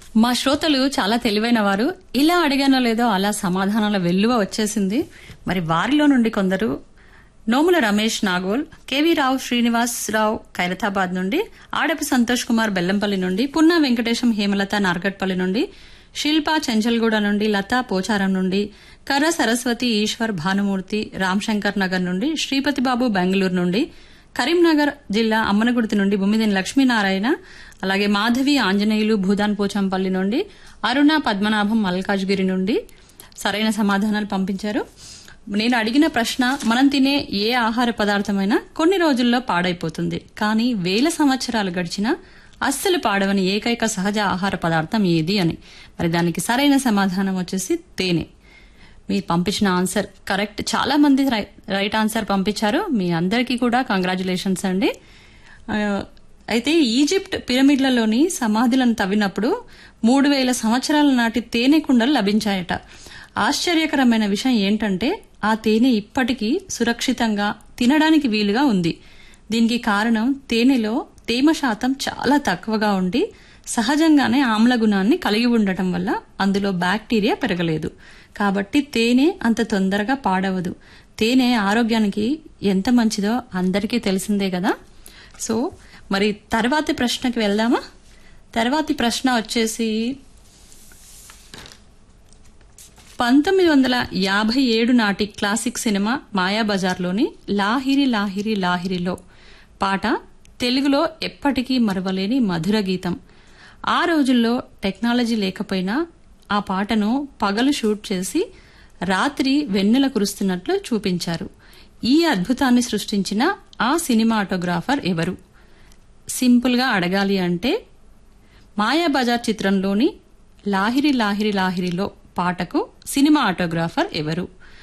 మా శ్రోతలు చాలా తెలివైన వారు ఇలా అడిగానో లేదో అలా సమాధానాల వెల్లువ వచ్చేసింది మరి వారిలో నుండి కొందరు నోముల రమేష్ నాగోల్ కేవీ రావు శ్రీనివాస్ రావు ఖైరతాబాద్ నుండి ఆడపు సంతోష్ కుమార్ బెల్లంపల్లి నుండి పున్నా వెంకటేశం హేమలత నార్గట్పల్లి నుండి శిల్పా చెంచల్గూడ నుండి లతా పోచారం నుండి కర్ర సరస్వతి ఈశ్వర్ భానుమూర్తి రామ్శంకర్ నగర్ నుండి శ్రీపతి బాబు బెంగళూరు నుండి కరీంనగర్ జిల్లా అమ్మనగుర్తి నుండి బొమ్మిదిని లక్ష్మీనారాయణ అలాగే మాధవి ఆంజనేయులు భూదాన్ పోచంపల్లి నుండి అరుణ పద్మనాభం మల్కాజ్గిరి నుండి సరైన సమాధానాలు పంపించారు నేను అడిగిన ప్రశ్న మనం తినే ఏ ఆహార పదార్థమైనా కొన్ని రోజుల్లో పాడైపోతుంది కానీ వేల సంవత్సరాలు గడిచినా అస్సలు పాడవని ఏకైక సహజ ఆహార పదార్థం ఏది అని మరి దానికి సరైన సమాధానం వచ్చేసి తేనె మీరు పంపించిన ఆన్సర్ కరెక్ట్ చాలా మంది రై- రైట్ ఆన్సర్ పంపించారు మీ అందరికీ కూడా కంగ్రాచులేషన్స్ అండి ఆ, అయితే ఈజిప్ట్ పిరమిడ్లలోని సమాధులను తవ్వినప్పుడు మూడు వేల సంవత్సరాల నాటి తేనె కుండలు లభించాయట ఆశ్చర్యకరమైన విషయం ఏంటంటే ఆ తేనె ఇప్పటికీ సురక్షితంగా తినడానికి వీలుగా ఉంది దీనికి కారణం తేనెలో తేమ శాతం చాలా తక్కువగా ఉండి సహజంగానే ఆమ్ల గుణాన్ని కలిగి ఉండటం వల్ల అందులో బ్యాక్టీరియా పెరగలేదు కాబట్టి తేనె అంత తొందరగా పాడవదు తేనె ఆరోగ్యానికి ఎంత మంచిదో అందరికీ తెలిసిందే కదా సో మరి తర్వాతి ప్రశ్నకి వెళ్దామా తర్వాతి ప్రశ్న వచ్చేసి పంతొమ్మిది వందల యాభై ఏడు నాటి క్లాసిక్ సినిమా మాయాబజార్లోని లాహిరి లాహిరి లాహిరిలో పాట తెలుగులో ఎప్పటికీ మరవలేని మధుర గీతం ఆ రోజుల్లో టెక్నాలజీ లేకపోయినా ఆ పాటను పగలు షూట్ చేసి రాత్రి వెన్నెల కురుస్తున్నట్లు చూపించారు ఈ అద్భుతాన్ని సృష్టించిన ఆ సినిమాటోగ్రాఫర్ ఎవరు సింపుల్ గా అడగాలి అంటే మాయాబజార్ చిత్రంలోని లాహిరి లాహిరి లాహిరిలో పాటకు సినిమా ఆటోగ్రాఫర్ ఎవరు